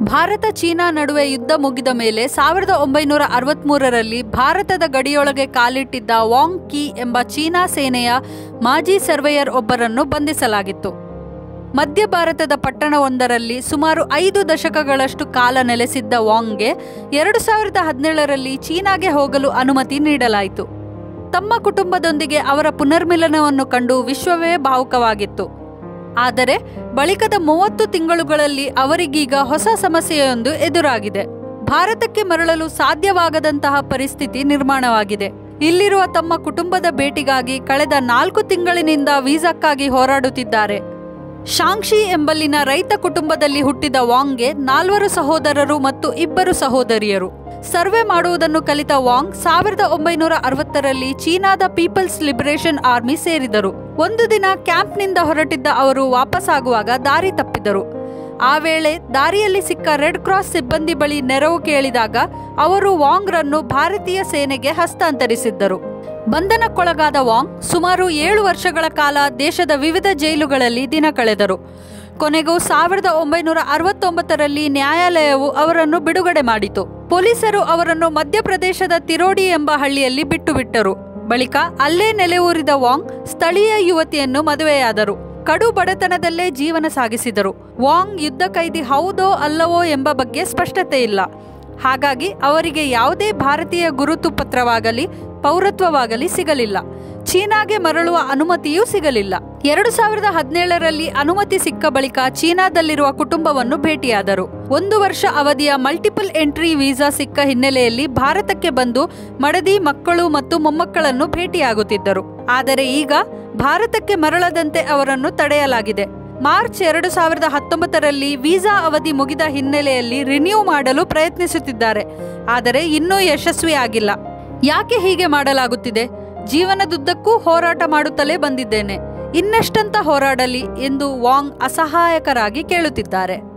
Bharat China ನಡುವೆ ಯುದ್ಧ ಮುಗಿದ ಮೇಲೆ ಸಾವಿರದ ಒಂಬೈನೂರ ಅರವತ್ಮೂರರಲ್ಲಿ ಭಾರತದ ಗಡಿಯೊಳಗೆ ಕಾಲಿಟ್ಟಿದ್ದ ವಾಂಗ್ ಕಿ ಎಂಬ ಚೀನಾ ಸೇನೆಯ ಮಾಜಿ ಸರ್ವೇಯರ್ ಒಬ್ಬರನ್ನು ಬಂಧಿಸಲಾಗಿತ್ತು ಮಧ್ಯ ಭಾರತದ ಪಟ್ಟಣವೊಂದರಲ್ಲಿ ಸುಮಾರು ಐದು ದಶಕಗಳಷ್ಟು ಕಾಲ ನೆಲೆಸಿದ್ದ ವಾಂಗ್ಗೆ ಎರಡು ಸಾವಿರದ ಹದಿನೇಳರಲ್ಲಿ ಚೀನಾಗೆ ಹೋಗಲು ಅನುಮತಿ ನೀಡಲಾಯಿತು ತಮ್ಮ ಕುಟುಂಬದೊಂದಿಗೆ ಅವರ ಪುನರ್ಮಿಲನವನ್ನು ಕಂಡು ವಿಶ್ವವೇ ಭಾವುಕವಾಗಿತ್ತು ಆದರೆ ಬಳಿಕದ ಮೂವತ್ತು ತಿಂಗಳುಗಳಲ್ಲಿ ಅವರಿಗೀಗ ಹೊಸ ಸಮಸ್ಯೆಯೊಂದು ಎದುರಾಗಿದೆ ಭಾರತಕ್ಕೆ ಮರಳಲು ಸಾಧ್ಯವಾಗದಂತಹ ಪರಿಸ್ಥಿತಿ ನಿರ್ಮಾಣವಾಗಿದೆ ಇಲ್ಲಿರುವ ತಮ್ಮ ಕುಟುಂಬದ ಭೇಟಿಗಾಗಿ ಕಳೆದ ನಾಲ್ಕು ತಿಂಗಳಿನಿಂದ ವೀಸಾಕ್ಕಾಗಿ ಹೋರಾಡುತ್ತಿದ್ದಾರೆ ಶಾಂಕ್ಷಿ ಎಂಬಲ್ಲಿನ ರೈತ ಕುಟುಂಬದಲ್ಲಿ ಹುಟ್ಟಿದ ವಾಂಗ್ಗೆ ನಾಲ್ವರು ಸಹೋದರರು ಮತ್ತು ಇಬ್ಬರು ಸಹೋದರಿಯರು ಸರ್ವೆ ಮಾಡುವುದನ್ನು ಕಲಿತ ವಾಂಗ್ ಸಾವಿರದ ಒಂಬೈನೂರ ಅರವತ್ತರಲ್ಲಿ ಚೀನಾದ ಪೀಪಲ್ಸ್ ಲಿಬರೇಷನ್ ಆರ್ಮಿ ಸೇರಿದರು ಒಂದು ದಿನ ಕ್ಯಾಂಪ್ನಿಂದ ಹೊರಟಿದ್ದ ಅವರು ವಾಪಸ್ಸಾಗುವಾಗ ದಾರಿ ತಪ್ಪಿದರು ಆ ವೇಳೆ ದಾರಿಯಲ್ಲಿ ಸಿಕ್ಕ ರೆಡ್ ಕ್ರಾಸ್ ಸಿಬ್ಬಂದಿ ಬಳಿ ನೆರವು ಕೇಳಿದಾಗ ಅವರು ವಾಂಗ್ರನ್ನು ಭಾರತೀಯ ಸೇನೆಗೆ ಹಸ್ತಾಂತರಿಸಿದ್ದರು ಬಂಧನಕ್ಕೊಳಗಾದ ವಾಂಗ್ ಸುಮಾರು ಏಳು ವರ್ಷಗಳ ಕಾಲ ದೇಶದ ವಿವಿಧ ಜೈಲುಗಳಲ್ಲಿ ದಿನ ಕಳೆದರು ಕೊನೆಗೂ ಸಾವಿರದ ಒಂಬೈನೂರ ಅರವತ್ತೊಂಬತ್ತರಲ್ಲಿ ನ್ಯಾಯಾಲಯವು ಅವರನ್ನು ಬಿಡುಗಡೆ ಮಾಡಿತು ಪೊಲೀಸರು ಅವರನ್ನು ಮಧ್ಯಪ್ರದೇಶದ ತಿರೋಡಿ ಎಂಬ ಹಳ್ಳಿಯಲ್ಲಿ ಬಿಟ್ಟು ಬಿಟ್ಟರು ಬಳಿಕ ಅಲ್ಲೇ ನೆಲೆಯೂರಿದ ವಾಂಗ್ ಸ್ಥಳೀಯ ಯುವತಿಯನ್ನು ಮದುವೆಯಾದರು ಕಡು ಬಡತನದಲ್ಲೇ ಜೀವನ ಸಾಗಿಸಿದರು ವಾಂಗ್ ಯುದ್ಧ ಕೈದಿ ಹೌದೋ ಅಲ್ಲವೋ ಎಂಬ ಬಗ್ಗೆ ಸ್ಪಷ್ಟತೆ ಇಲ್ಲ ಹಾಗಾಗಿ ಅವರಿಗೆ ಯಾವುದೇ ಭಾರತೀಯ ಗುರುತು ಪತ್ರವಾಗಲಿ ಪೌರತ್ವವಾಗಲಿ ಸಿಗಲಿಲ್ಲ ಚೀನಾಗೆ ಮರಳುವ ಅನುಮತಿಯೂ ಸಿಗಲಿಲ್ಲ ಎರಡು ಸಾವಿರದ ಹದಿನೇಳರಲ್ಲಿ ಅನುಮತಿ ಸಿಕ್ಕ ಬಳಿಕ ಚೀನಾದಲ್ಲಿರುವ ಕುಟುಂಬವನ್ನು ಭೇಟಿಯಾದರು ಒಂದು ವರ್ಷ ಅವಧಿಯ ಮಲ್ಟಿಪಲ್ ಎಂಟ್ರಿ ವೀಸಾ ಸಿಕ್ಕ ಹಿನ್ನೆಲೆಯಲ್ಲಿ ಭಾರತಕ್ಕೆ ಬಂದು ಮಡದಿ ಮಕ್ಕಳು ಮತ್ತು ಮೊಮ್ಮಕ್ಕಳನ್ನು ಭೇಟಿಯಾಗುತ್ತಿದ್ದರು ಆದರೆ ಈಗ ಭಾರತಕ್ಕೆ ಮರಳದಂತೆ ಅವರನ್ನು ತಡೆಯಲಾಗಿದೆ ಮಾರ್ಚ್ ಎರಡು ಸಾವಿರದ ಹತ್ತೊಂಬತ್ತರಲ್ಲಿ ವೀಸಾ ಅವಧಿ ಮುಗಿದ ಹಿನ್ನೆಲೆಯಲ್ಲಿ ರಿನ್ಯೂ ಮಾಡಲು ಪ್ರಯತ್ನಿಸುತ್ತಿದ್ದಾರೆ ಆದರೆ ಇನ್ನೂ ಯಶಸ್ವಿಯಾಗಿಲ್ಲ ಯಾಕೆ ಹೀಗೆ ಮಾಡಲಾಗುತ್ತಿದೆ ಜೀವನದುದ್ದಕ್ಕೂ ಹೋರಾಟ ಮಾಡುತ್ತಲೇ ಬಂದಿದ್ದೇನೆ ಇನ್ನೆಷ್ಟಂತ ಹೋರಾಡಲಿ ಎಂದು ವಾಂಗ್ ಅಸಹಾಯಕರಾಗಿ ಕೇಳುತ್ತಿದ್ದಾರೆ